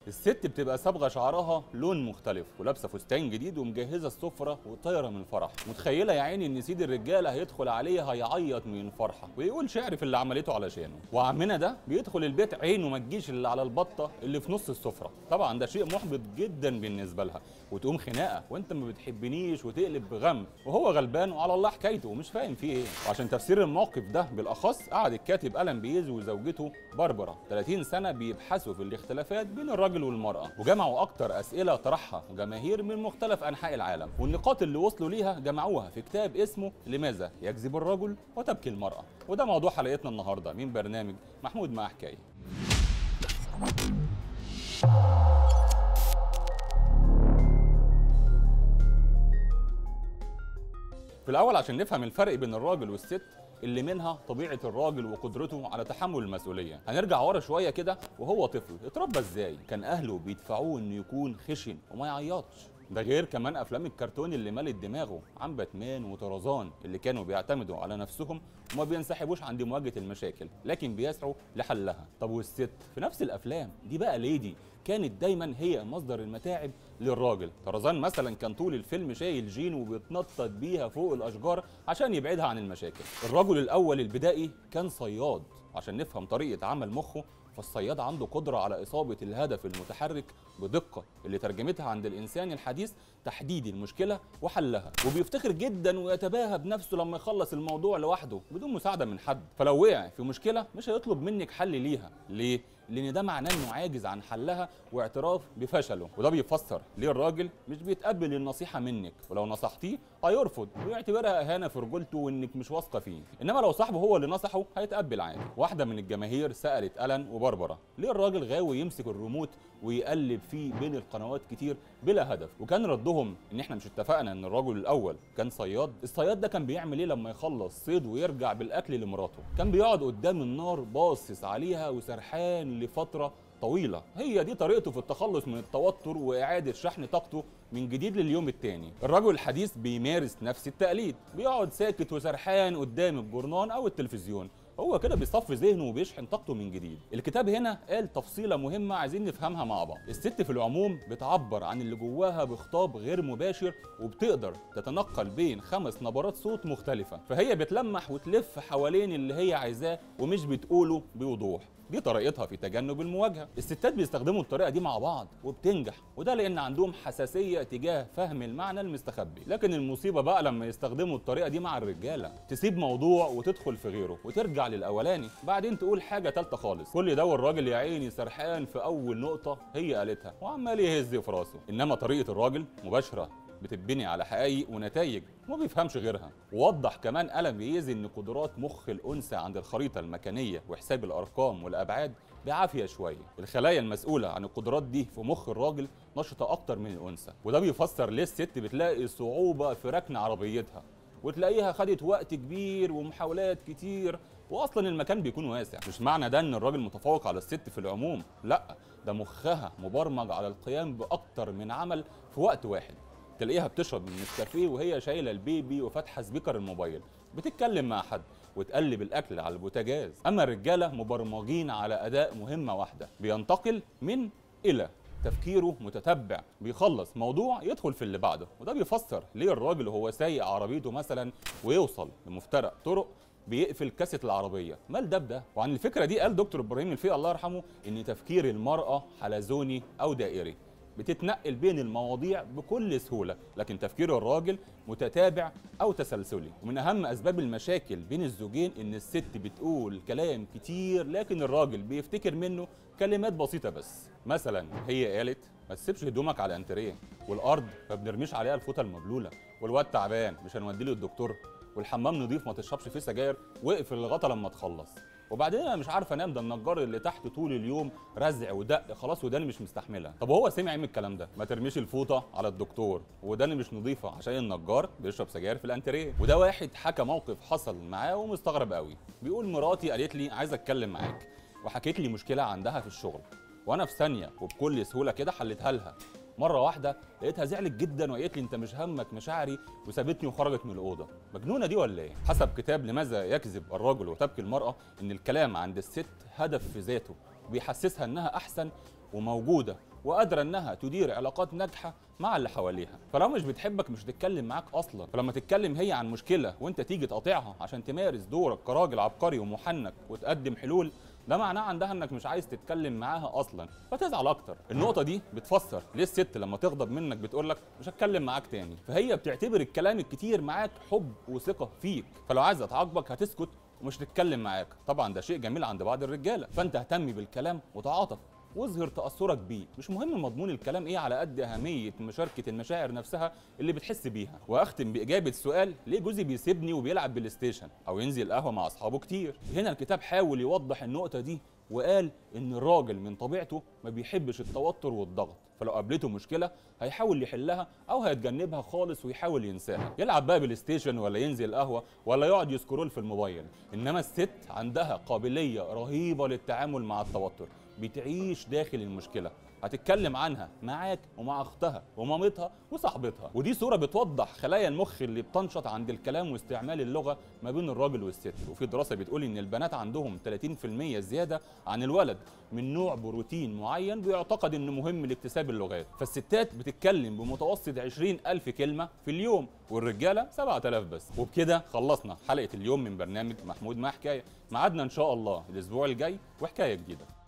الست بتبقى صبغه شعرها لون مختلف ولابسه فستان جديد ومجهزه السفره وطايره من الفرح متخيله يا عيني ان سيد الرجاله هيدخل عليها هيعيط من الفرحه ويقول شعر في اللي عملته علشانه وعمنا ده بيدخل البيت عينه ما تجيش اللي على البطه اللي في نص السفره طبعا ده شيء محبط جدا بالنسبه لها وتقوم خناقه وانت ما بتحبنيش وتقلب بغم وهو غلبان وعلى الله حكايته ومش فاهم فيه ايه وعشان تفسير الموقف ده بالاخص قعد الكاتب ألان بيز وزوجته باربرا 30 سنه بيبحثوا في الاختلافات بين الراجل والمراه وجمعوا اكتر اسئله طرحها جماهير من مختلف انحاء العالم والنقاط اللي وصلوا ليها جمعوها في كتاب اسمه لماذا يكذب الرجل وتبكي المراه وده موضوع حلقتنا النهارده من برنامج محمود مع حكايه في الاول عشان نفهم الفرق بين الراجل والست اللي منها طبيعه الراجل وقدرته على تحمل المسؤوليه هنرجع ورا شويه كده وهو طفل اتربى ازاي كان اهله بيدفعوه انه يكون خشن وما يعيطش ده غير كمان افلام الكرتون اللي مالت دماغه عن باتمان وطرزان اللي كانوا بيعتمدوا على نفسهم وما بينسحبوش عند مواجهه المشاكل لكن بيسعوا لحلها طب والست في نفس الافلام دي بقى ليدي كانت دايما هي مصدر المتاعب للراجل طرزان مثلا كان طول الفيلم شايل جين وبيتنطط بيها فوق الاشجار عشان يبعدها عن المشاكل الرجل الاول البدائي كان صياد عشان نفهم طريقه عمل مخه فالصياد عنده قدرة على إصابة الهدف المتحرك بدقة اللي ترجمتها عند الإنسان الحديث تحديد المشكلة وحلها وبيفتخر جدا ويتباهى بنفسه لما يخلص الموضوع لوحده بدون مساعدة من حد فلو وقع في مشكلة مش هيطلب منك حل ليها ليه؟ لان ده معناه انه عاجز عن حلها واعتراف بفشله وده بيفسر ليه الراجل مش بيتقبل النصيحه منك ولو نصحتيه هيرفض ويعتبرها اهانه في رجولته وانك مش واثقه فيه انما لو صاحبه هو اللي نصحه هيتقبل عادي واحده من الجماهير سالت الان وبربره ليه الراجل غاوي يمسك الريموت ويقلب فيه بين القنوات كتير بلا هدف وكان ردهم ان احنا مش اتفقنا ان الرجل الاول كان صياد الصياد ده كان بيعمل ايه لما يخلص صيد ويرجع بالاكل لمراته كان بيقعد قدام النار باصص عليها وسرحان لفتره طويلة هي دي طريقته في التخلص من التوتر وإعادة شحن طاقته من جديد لليوم التاني الرجل الحديث بيمارس نفس التقليد بيقعد ساكت وسرحان قدام الجورنان أو التلفزيون هو كده بيصفي ذهنه وبيشحن طاقته من جديد الكتاب هنا قال تفصيلة مهمة عايزين نفهمها مع بعض الست في العموم بتعبر عن اللي جواها بخطاب غير مباشر وبتقدر تتنقل بين خمس نبرات صوت مختلفة فهي بتلمح وتلف حوالين اللي هي عايزاه ومش بتقوله بوضوح دي طريقتها في تجنب المواجهه الستات بيستخدموا الطريقه دي مع بعض وبتنجح وده لان عندهم حساسيه تجاه فهم المعنى المستخبي لكن المصيبه بقى لما يستخدموا الطريقه دي مع الرجاله تسيب موضوع وتدخل في غيره وترجع للاولاني بعدين تقول حاجه ثالثه خالص كل ده والراجل يا عيني سرحان في اول نقطه هي قالتها وعمال يهز في راسه انما طريقه الراجل مباشره بتتبني على حقائق ونتائج وما بيفهمش غيرها ووضح كمان ألم بيز ان قدرات مخ الانثى عند الخريطه المكانيه وحساب الارقام والابعاد بعافيه شويه الخلايا المسؤوله عن القدرات دي في مخ الراجل نشطه اكتر من الانثى وده بيفسر ليه الست بتلاقي صعوبه في ركن عربيتها وتلاقيها خدت وقت كبير ومحاولات كتير واصلا المكان بيكون واسع مش معنى ده ان الراجل متفوق على الست في العموم لا ده مخها مبرمج على القيام باكتر من عمل في وقت واحد تلاقيها بتشرب من النسكافيه وهي شايله البيبي وفاتحه سبيكر الموبايل بتتكلم مع حد وتقلب الاكل على البوتاجاز اما الرجاله مبرمجين على اداء مهمه واحده بينتقل من الى تفكيره متتبع بيخلص موضوع يدخل في اللي بعده وده بيفسر ليه الراجل وهو سايق عربيته مثلا ويوصل لمفترق طرق بيقفل كاسه العربيه مال ده بده وعن الفكره دي قال دكتور ابراهيم الفقي الله يرحمه ان تفكير المراه حلزوني او دائري بتتنقل بين المواضيع بكل سهولة لكن تفكير الراجل متتابع أو تسلسلي ومن أهم أسباب المشاكل بين الزوجين إن الست بتقول كلام كتير لكن الراجل بيفتكر منه كلمات بسيطة بس مثلا هي قالت ما تسيبش هدومك على الانتريه والأرض ما بنرميش عليها الفوطة المبلولة والواد تعبان مش هنوديه للدكتور والحمام نضيف ما تشربش فيه سجاير واقفل الغطا لما تخلص وبعدين انا مش عارف انام ده النجار اللي تحت طول اليوم رزع ودق خلاص وداني مش مستحملها طب هو سمع ايه من الكلام ده ما ترميش الفوطه على الدكتور وداني مش نظيفه عشان النجار بيشرب سجاير في الانتريه وده واحد حكى موقف حصل معاه ومستغرب قوي بيقول مراتي قالت لي عايز اتكلم معاك وحكيت لي مشكله عندها في الشغل وانا في ثانيه وبكل سهوله كده حلتها لها مره واحده لقيتها زعلت جدا وقالت لي انت مش همك مشاعري وسابتني وخرجت من الاوضه مجنونه دي ولا ايه حسب كتاب لماذا يكذب الرجل وتبكي المراه ان الكلام عند الست هدف في ذاته وبيحسسها انها احسن وموجوده وقادره انها تدير علاقات ناجحه مع اللي حواليها فلو مش بتحبك مش هتتكلم معاك اصلا فلما تتكلم هي عن مشكله وانت تيجي تقاطعها عشان تمارس دورك كراجل عبقري ومحنك وتقدم حلول ده معناه عندها انك مش عايز تتكلم معاها اصلا فتزعل اكتر النقطه دي بتفسر ليه الست لما تغضب منك بتقول لك مش هتكلم معاك تاني فهي بتعتبر الكلام الكتير معاك حب وثقه فيك فلو عايزه تعاقبك هتسكت ومش تتكلم معاك طبعا ده شيء جميل عند بعض الرجاله فانت اهتم بالكلام وتعاطف واظهر تاثرك بيه مش مهم مضمون الكلام ايه على قد اهميه مشاركه المشاعر نفسها اللي بتحس بيها واختم باجابه سؤال ليه جوزي بيسيبني وبيلعب بلاي ستيشن او ينزل قهوه مع اصحابه كتير هنا الكتاب حاول يوضح النقطه دي وقال ان الراجل من طبيعته ما بيحبش التوتر والضغط فلو قابلته مشكله هيحاول يحلها او هيتجنبها خالص ويحاول ينساها يلعب بقى بلاي ستيشن ولا ينزل قهوه ولا يقعد يسكرول في الموبايل انما الست عندها قابليه رهيبه للتعامل مع التوتر بتعيش داخل المشكله هتتكلم عنها معاك ومع اختها ومامتها وصاحبتها ودي صوره بتوضح خلايا المخ اللي بتنشط عند الكلام واستعمال اللغه ما بين الراجل والست وفي دراسه بتقول ان البنات عندهم 30% زياده عن الولد من نوع بروتين معين بيعتقد انه مهم لاكتساب اللغات فالستات بتتكلم بمتوسط 20000 كلمه في اليوم والرجاله 7000 بس وبكده خلصنا حلقه اليوم من برنامج محمود مع حكايه ميعادنا ان شاء الله الاسبوع الجاي وحكايه جديده